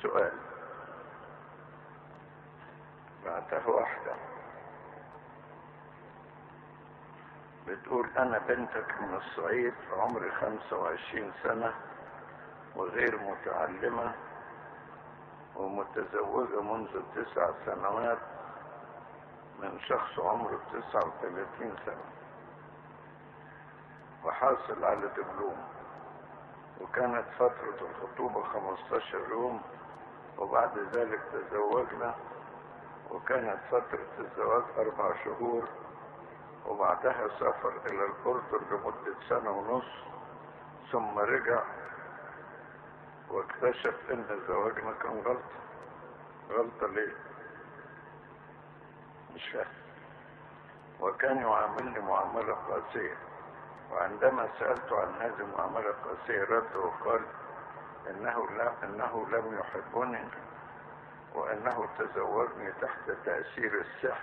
سؤال بعتها واحدة بتقول أنا بنتك من الصعيد عمري خمسة وعشرين سنة وغير متعلمة ومتزوجة منذ تسع سنوات من شخص عمره تسعة وثلاثين سنة وحاصل على دبلوم وكانت فترة الخطوبة 15 يوم وبعد ذلك تزوجنا وكانت فترة الزواج أربع شهور وبعدها سافر إلى الأردن لمدة سنة ونص ثم رجع واكتشف إن زواجنا كان غلطة غلطة ليه؟ مش فاهم وكان يعاملني معاملة قاسية وعندما سألته عن هذه المعاملة القاسية رد وقال إنه لا إنه لم يحبني وأنه تزوجني تحت تأثير السحر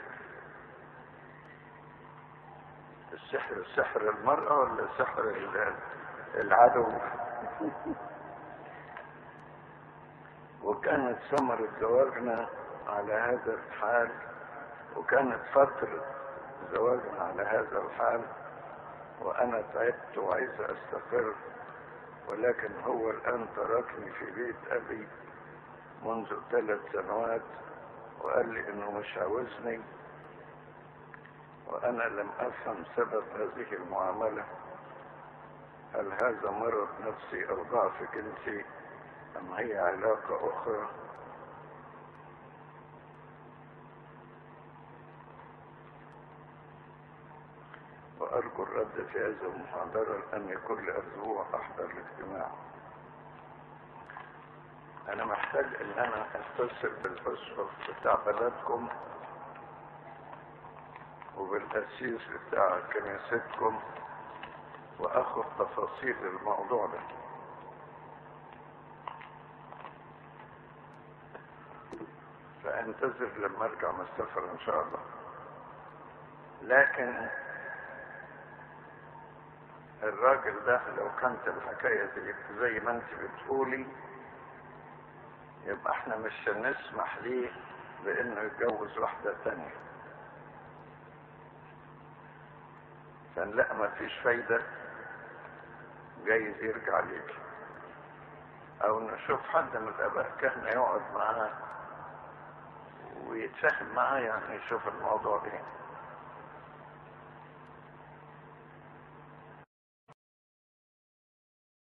السحر سحر المرأة ولا سحر العدو وكانت ثمرة زواجنا على هذا الحال وكانت فترة زواجنا على هذا الحال وأنا تعبت وعايز أستقر ولكن هو الآن تركني في بيت أبي منذ ثلاث سنوات وقال لي إنه مش عاوزني وأنا لم أفهم سبب هذه المعاملة هل هذا مرض نفسي أو ضعف جنسي أم هي علاقة أخرى وأرجو الرد في هذه المحاضرة لأني كل أسبوع أحضر الاجتماع أنا محتاج إن أنا أتصل بالأسقف بتاع بلدكم وبالأسيس بتاع كنيستكم وأخذ تفاصيل الموضوع ده فانتظر لما ارجع من السفر ان شاء الله لكن الراجل ده لو كانت الحكاية زي, زي ما انت بتقولي يبقى احنا مش هنسمح ليه بانه يتجوز واحدة تانية فنلاقي ما فيش فايدة جايز يرجع ليك او نشوف حد من الاباء كهنة يقعد معاه ويتفاهم معاه يعني يشوف الموضوع ايه